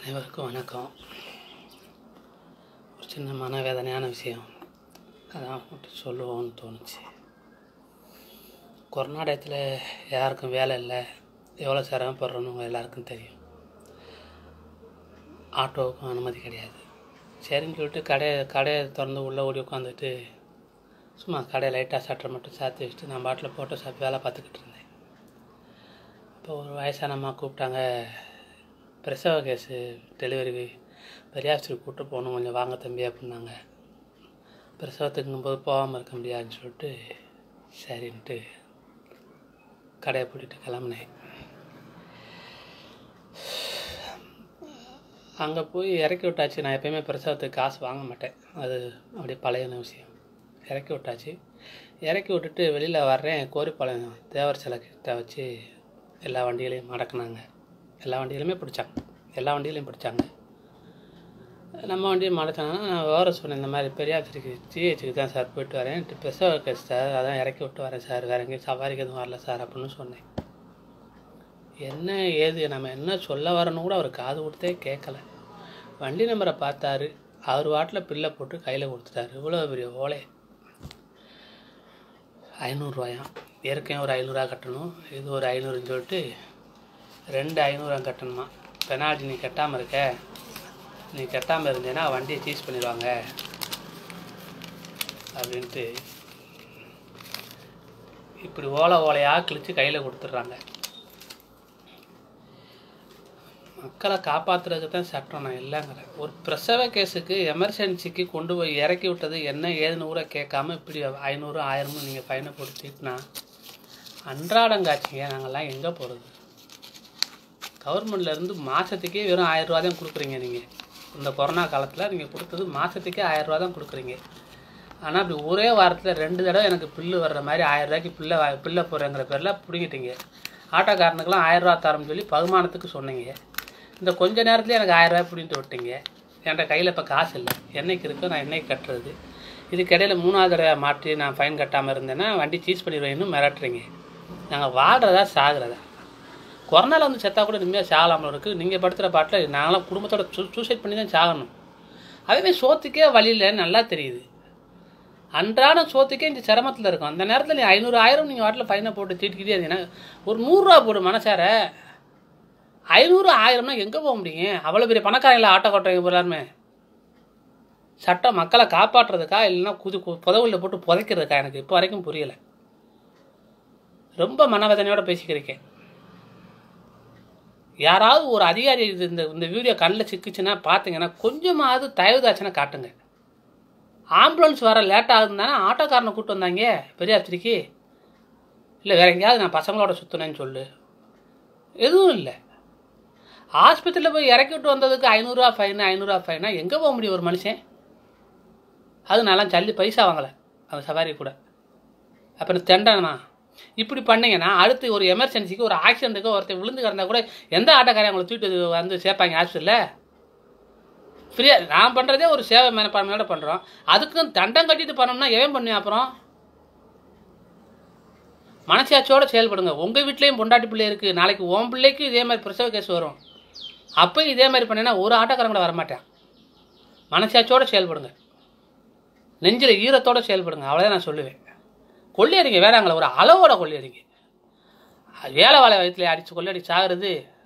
அனைவருக்கும் வணக்கம் ஒரு சின்ன மனவேதனையான விஷயம் அதான் உங்கள்கிட்ட சொல்லுவோம்னு தோணுச்சு கொரோனா டயத்தில் யாருக்கும் வேலை இல்லை எவ்வளோ சிரமப்படுறோன்னு உங்கள் எல்லாருக்கும் தெரியும் ஆட்டோவுக்கும் அனுமதி கிடையாது சரின்னு சொல்லிட்டு கடையை கடையை திறந்து உள்ளே ஓடி உட்காந்துட்டு சும்மா கடையை லைட்டாக சட்டை மட்டும் சாத்தி வச்சுட்டு நான் பாட்டில் போட்டு சாப்பிட்டு வேலை பார்த்துக்கிட்டு இருந்தேன் இப்போ ஒரு வயசான அம்மா கூப்பிட்டாங்க பிரசவ கேஸு டெலிவரி பெரியாஸ்திரி கூப்பிட்டு போகணும் கொஞ்சம் வாங்க தம்பி அப்படின்னாங்க பிரசவத்துக்குங்கும் போது போகாமல் இருக்க முடியாதுன்னு சொல்லிட்டு சரின்ட்டு கடையை பூட்டிட்டு கிளம்புனேன் அங்கே போய் இறக்கி விட்டாச்சு நான் எப்பயுமே பிரசவத்துக்கு காசு வாங்க மாட்டேன் அது அப்படியே பழையன விஷயம் இறக்கி விட்டாச்சு இறக்கி விட்டுட்டு வெளியில் வர்றேன் கோரிப்பாளையம் தேவர் சிலை கிட்ட வச்சு எல்லா வண்டிகளையும் மடக்குனாங்க எல்லா வண்டிகளுமே பிடிச்சாங்க எல்லா வண்டிகளையும் பிடிச்சாங்க நம்ம வண்டியை மடச்சாங்கன்னா நான் வேறு சொன்னேன் இந்த மாதிரி பெரியாத்திரிக்கு ஜிஹெச்சுக்கு தான் சார் போயிட்டு வரேன் பிரசவ கேஸ் சார் அதான் இறக்கி விட்டு வரேன் சார் வேறு எங்கேயும் சவாரிக்கு எதுவும் வரல சார் அப்படின்னு சொன்னேன் என்ன ஏது நம்ம என்ன சொல்ல வரணும் கூட அவர் காது கொடுத்தே கேட்கல வண்டி நம்பரை பார்த்தாரு அவர் வாட்டில் பில்லை போட்டு கையில் கொடுத்துட்டாரு இவ்வளோ பெரிய ஓலை ஐநூறுரூவாயாம் ஏற்கனவே ஒரு ஐநூறுரூவா கட்டணும் இது ஒரு ஐநூறுன்னு சொல்லிட்டு ரெண்டு ஐநூறுவா கட்டணுமா பெனால்ட்டி நீ கட்டாமல் இருக்க நீ கட்டாமல் இருந்தேன்னா வண்டியை சீஸ் பண்ணிடுவாங்க அப்படின்ட்டு இப்படி ஓலை ஓலையாக கிழிச்சு கையில் கொடுத்துட்றாங்க மக்களை காப்பாற்றுறதுக்கு தான் சட்டம் நான் இல்லைங்கிறேன் ஒரு பிரசவ கேஸுக்கு எமர்ஜென்சிக்கு கொண்டு போய் இறக்கி விட்டது என்ன ஏதுன்னு கூட கேட்காம இப்படி ஐநூறு ஆயிரம்னு நீங்கள் ஃபைனை போட்டு தீட்டினா அன்றாடங்காட்சிங்க நாங்கள்லாம் எங்கே போகிறது கவர்மெண்ட்லேருந்து மாதத்துக்கே வெறும் ஆயிரரூவா தான் கொடுக்குறீங்க நீங்கள் இந்த கொரோனா காலத்தில் நீங்கள் கொடுத்தது மாதத்துக்கே ஆயிரரூவா தான் கொடுக்குறீங்க ஆனால் அப்படி ஒரே வாரத்தில் ரெண்டு தடவை எனக்கு பில்லு வர்ற மாதிரி ஆயிரரூவாய்க்கு பில்லை வா பில்லை போடுறேங்கிற பேரில் பிடிங்கிட்டீங்க ஆட்டோக்காரனுக்கெல்லாம் ஆயிரரூவா தரோம்னு சொல்லி பகுமானத்துக்கு சொன்னீங்க இந்த கொஞ்ச நேரத்துலேயே எனக்கு ஆயிரரூவா பிடிங்கிட்டு விட்டீங்க என்கிட்ட கையில் இப்போ காசு இல்லை என்னைக்கு இருக்கோ நான் என்னைக்கு கட்டுறது இதுக்கு இடையில மூணாவது தடவை மாற்றி நான் ஃபைன் கட்டாமல் இருந்தேன்னா வண்டி சீஸ் பண்ணிடுவேன்னு மிரட்டுறீங்க நாங்கள் வாழ்கிறதா சாகிறதா கொரோனாவில் வந்து செத்தா கூட நிம்மதியாக சாகலாமல் இருக்குது நீங்கள் படுத்துகிற பாட்டில் நாங்களாம் குடும்பத்தோட சூ சூசைட் பண்ணி தான் சாகணும் அதேமாதிரி சோத்துக்கே வழியில் நல்லா தெரியுது அன்றாட சோத்துக்கே இந்த சிரமத்தில் இருக்கும் அந்த நேரத்தில் நீ ஐநூறு ஆயிரம் நீங்கள் வாட்டில் ஃபைனை போட்டு தீட்டிக்கிட்டே இருந்தீங்கன்னா ஒரு நூறுரூவா போடு மனசார ஐநூறு ஆயிரம்னா எங்கே போக முடியும் அவ்வளோ பெரிய பணக்காரங்கள ஆட்டோ கொட்டுறவங்க எல்லாருமே சட்டம் மக்களை காப்பாற்றுறதுக்கா இல்லைன்னா குது புதவுல போட்டு புதைக்கிறதுக்கா எனக்கு இப்போ வரைக்கும் புரியலை ரொம்ப மனவேதனையோட பேசிக்கிறேன் யாராவது ஒரு அதிகாரி இது இந்த இந்த வீடியோ கண்ணில் சிக்கிச்சுன்னா பார்த்தீங்கன்னா கொஞ்சமாவது தயவுதாச்சுன்னா காட்டுங்க ஆம்புலன்ஸ் வர லேட் ஆகுதுந்தானே ஆட்டோக்காரனை கூப்பிட்டு வந்தாங்க பெரியாத்திரிக்கு இல்லை வேற எங்கேயாவது நான் பசங்களோட சுற்றினேன்னு சொல்லு எதுவும் இல்லை ஆஸ்பத்திரியில் போய் இறக்கி விட்டு வந்ததுக்கு ஐநூறுரூவா ஃபைனு ஐநூறுரூவா ஃபைனா எங்கே போக முடியும் ஒரு மனுஷன் அது நல்லா சல்லி பைசா வாங்கலை அந்த சவாரி கூட அப்புறம் தெண்டனமா இப்படி பண்ணீங்கன்னா அடுத்து ஒரு எமர்ஜென்சிக்கு ஒரு ஆக்சிடென்ட்டுக்கு ஒருத்தர் விழுந்து கிடந்தா கூட எந்த ஆட்டோக்காரன் அவங்களை தூக்கிட்டு வந்து சேர்ப்பாங்க ஹாஸ்பிட்டலில் ஃப்ரீயாக நான் பண்ணுறதே ஒரு சேவை மனப்பான்மையோட பண்ணுறோம் அதுக்கும் தண்டம் கட்டிட்டு பண்ணோம்னா எவன் பண்ணி அப்புறம் மனசாட்சியோட செயல்படுங்க உங்கள் வீட்லேயும் பொண்டாட்டி பிள்ளை இருக்குது நாளைக்கு உன் பிள்ளைக்கு இதே மாதிரி பிரசவ கேஸ் வரும் அப்போ இதே மாதிரி பண்ணினா ஒரு ஆட்டோக்காரன் கூட வரமாட்டேன் மனசாட்சியோட செயல்படுங்க நெஞ்சில் ஈரத்தோட செயல்படுங்க அவ்வளோதான் நான் சொல்லுவேன் கொள்ளையடிங்க வேறாங்களே ஒரு அளவோட கொள்ளையடிங்க வேலை வேலை வயத்தில் அடித்து கொள்ளையடி சாகிறது